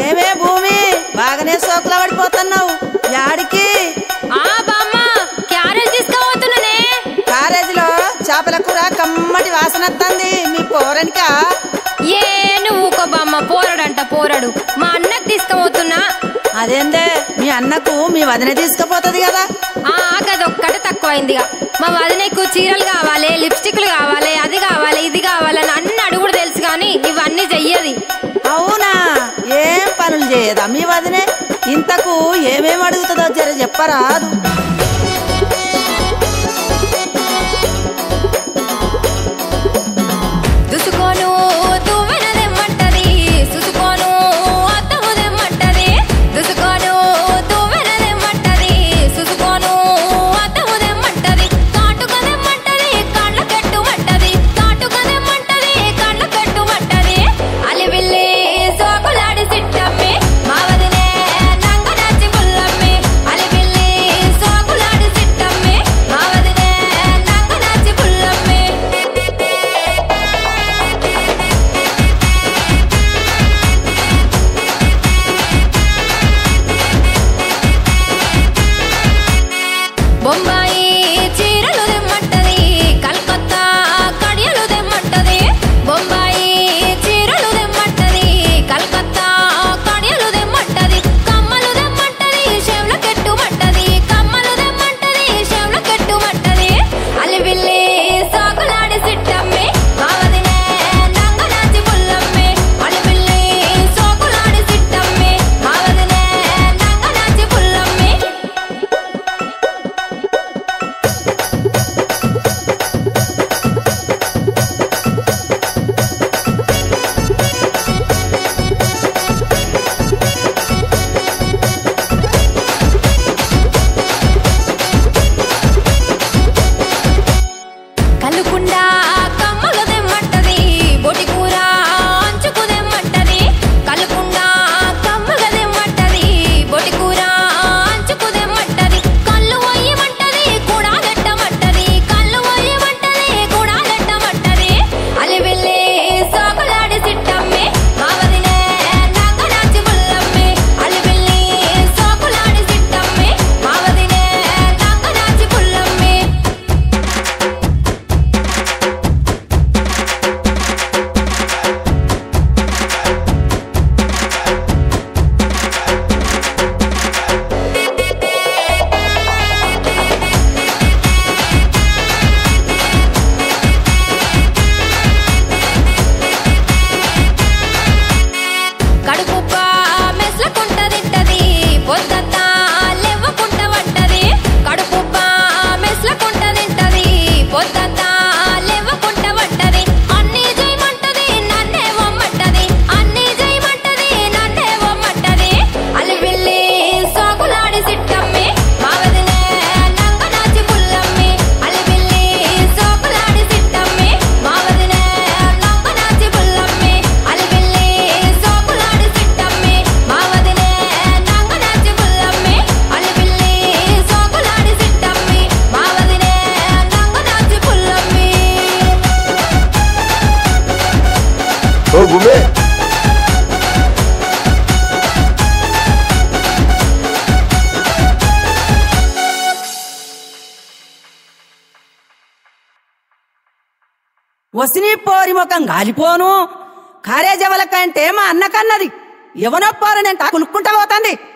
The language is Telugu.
ఏమే భూమి బాగానే సోకుల పడిపోతున్నావు యాడికి ఆ బామ్మ క్యారెట్ తీసుకుపోతున్నానే కారేజీలో చేపల కూర కమ్మటి వాసన వస్తుంది మీ పోరనికా ఏ నువ్వు ఊకో బామ్మ పోరడంట పోరడు మా అన్నకు తీసుకుపోతున్నా అదేందే మీ అన్నకు మీ వదిన తీసుకుపోతుంది కదా ఆ గదొక్కటి తక్కువైందిగా మా వదినకు చీరలు కావాలి లిప్స్టిక్లు కావాలి అది కావాలి ఇది కావాలని అన్ని అడుగుడు తెలుసు కానీ ఇవన్నీ చెయ్యది అవునా ఏం పనులు చేయదా మీ వదినే ఇంతకు ఏమేం అడుగుతుందో జర చెప్పరాదు దుసుకోను తువ్వెనదెమ్మంటది సుసుకోను అత్తముదెమ్మంటది దుసుకోను తువ్వెనదెమ్మంటది సుసుకోను అత్తముదెమ్మంటది కాటుకదెమ్మంటది కళ్ళ కట్టుమంటది కాటుకదెమ్మంటది కళ్ళ కట్టుమంటది అలివిల్లి సోకులాడి సిట్టమ్మి మావదినే నంగనాచి పుల్లమ్మి అలివిల్లి సోకులాడి సిట్టమ్మి మావదినే నంగనాచి పుల్లమ్మి బొంబాయి చీరలు దెమ్మంటది కల్కత్తా కడియలు దెమ్మంటది బొంబాయి చీరలు దెమ్మంటది కల్కత్తా కడియలు దెమ్మంటది కమ్మలు దెమ్మంటది చెవుల కెట్టుమంటది కమ్మలు దెమ్మంటది చెవుల కెట్టుమంటది అలివిల్లి సాకులాడి సిట్టమ్మి మావదినే నంగనాచి పుల్లమ్మి అలివిల్లి సోకులాడి సిట్టమ్మి మావదినే నంగనాచి పుల్లమ్మి కలుకుండా కమ్మలు దెమ్మంటది బొటి కూర అంచుకు దెమ్మంటది కలుకుండా కమ్మలు దెమ్మంటది బొటి కూర అంచుకు దెమ్మంటది కళ్ళు పోయమంటది కూడా దెట్టమంటది కళ్ళు పోయమంటది కూడా దెట్టమంటది అలి వెళ్ళి సాకులాడి సిట్టమ్మి మావదినే నంగనాచి పుల్లమ్మి అలి వెళ్ళి సాకులాడి సిట్టమ్మి మావదినే నంగనాచి పుల్లమ్మి కడుపుప్ప మెస్లకుంట తింటది పొద్దంతా లేవకుంట వంటది కడుపుప్ప మెస్లకుంట తింటది పొద్దంతా లేవకుంట వంటది అన్ని చేయమంటది నన్నే వమ్మంటది అన్ని చేయమంటది నన్నే వమ్మంటది అలి వెళ్ళి సాగులాడి సిట్టమ్మి మావదినే నంగనాచి పుల్లమ్మి అలి వెళ్ళి సాగులాడి సిట్టమ్మి మావదినే నంగనాచి పుల్లమ్మి అలి వెళ్ళి సాగులాడి సిట్టమ్మి మావదినే నంగనాచి పుల్లమ్మి అలి వెళ్ళి సాగులాడి సిట్టమ్మి మావదినే నంగనాచి పుల్లమ్మి ఓ భూమి వసిని పోరి ముఖం గాలిపోను కారేజవల కంటే మా అన్న కన్నది ఎవనో పోరు నేను కులుక్కుంటా పోతుంది